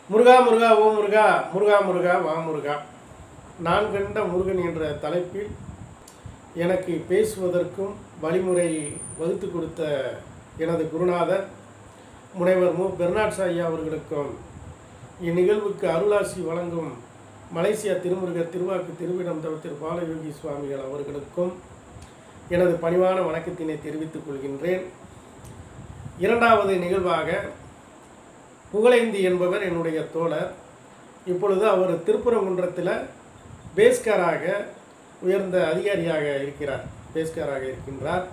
முருகா முருகா ஓ முருகா முருகா முருகா வா முருகா நான் கண்ட முருகன் என்ற தலைப்பில் எனக்கு பேசுவதற்கும் வழிமுறை வகுத்து கொடுத்த எனது குருநாதர் முனைவர் மு பெர்னாட்ஸ் ஐயா அவர்களுக்கும் இந்நிகழ்வுக்கு அருளாசி வழங்கும் மலேசியா திருமுருகர் திருவாக்கு திருவிடம் தவத்திரு பாலயோகி சுவாமிகள் அவர்களுக்கும் எனது பணிவான வணக்கத்தினை தெரிவித்துக் கொள்கின்றேன் இரண்டாவது நிகழ்வாக புகழேந்தி என்பவர் என்னுடைய தோழர் இப்பொழுது அவர் திருப்பரங்குன்றத்தில் பேஸ்கராக உயர்ந்த அதிகாரியாக இருக்கிறார் பேஸ்கராக இருக்கின்றார்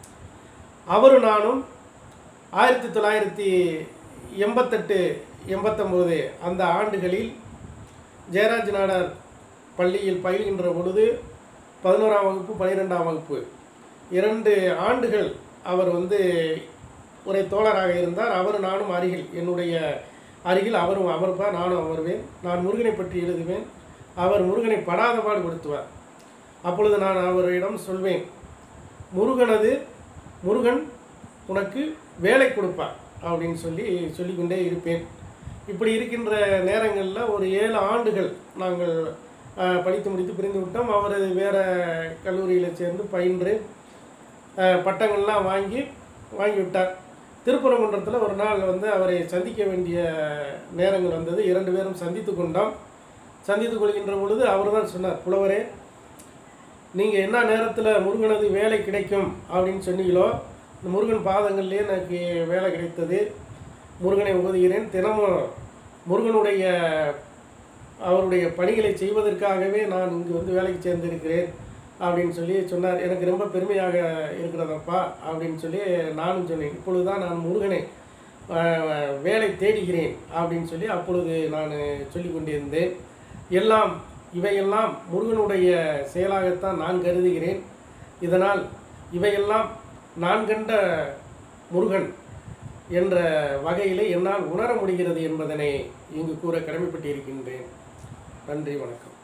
அவரும் நானும் ஆயிரத்தி தொள்ளாயிரத்தி எண்பத்தெட்டு எண்பத்தொம்போது அந்த ஆண்டுகளில் ஜெயராஜ் நாடார் பள்ளியில் பயில்கின்ற பொழுது பதினோராம் வகுப்பு பன்னிரெண்டாம் வகுப்பு இரண்டு ஆண்டுகள் அவர் வந்து ஒரே தோழராக இருந்தார் அவர் நானும் அருகில் என்னுடைய அருகில் அவரும் அமர்ப்பார் நானும் அமர்வேன் நான் முருகனை பற்றி எழுதுவேன் அவர் முருகனை படாத பாடுபடுத்துவார் அப்பொழுது நான் அவரிடம் சொல்வேன் முருகனது முருகன் உனக்கு வேலை கொடுப்பார் அப்படின்னு சொல்லி சொல்லிக்கொண்டே இருப்பேன் இப்படி இருக்கின்ற நேரங்களில் ஒரு ஏழு ஆண்டுகள் நாங்கள் அஹ், படித்து முடித்து பிரிந்து விட்டோம் அவர் வேறு கல்லூரியில் சேர்ந்து பயின்று அஹ், பட்டங்கள்லாம் வாங்கி வாங்கி விட்டார் திருப்பரங்குன்றத்தில் ஒரு நாள் வந்து அவரை சந்திக்க வேண்டிய நேரங்கள் வந்தது இரண்டு பேரும் சந்தித்து கொண்டோம் சந்தித்து கொள்கின்ற பொழுது அவர் தான் சொன்னார் புலவரே நீங்கள் என்ன நேரத்தில் முருகனது வேலை கிடைக்கும் அப்படின்னு சொன்னீங்களோ இந்த முருகன் பாதங்கள்லேயே எனக்கு வேலை கிடைத்தது முருகனை உதவுகிறேன் தினமும் முருகனுடைய அவருடைய பணிகளை செய்வதற்காகவே நான் இங்கு வந்து வேலைக்கு சேர்ந்திருக்கிறேன் அப்படின்னு சொல்லி சொன்னார் எனக்கு ரொம்ப பெருமையாக இருக்கிறதப்பா அப்படின்னு சொல்லி நானும் சொன்னேன் இப்பொழுது தான் நான் முருகனை அஹ், வேலை தேடுகிறேன் அப்படின்னு சொல்லி அப்பொழுது நான் சொல்லி கொண்டிருந்தேன் எல்லாம் இவையெல்லாம் முருகனுடைய செயலாகத்தான் நான் கருதுகிறேன் இதனால் இவையெல்லாம் நான் கண்ட முருகன் என்ற வகையிலே என்னால் உணர முடிகிறது என்பதனை இங்கு கூற கடமைப்பட்டிருக்கின்றேன் நன்றி வணக்கம்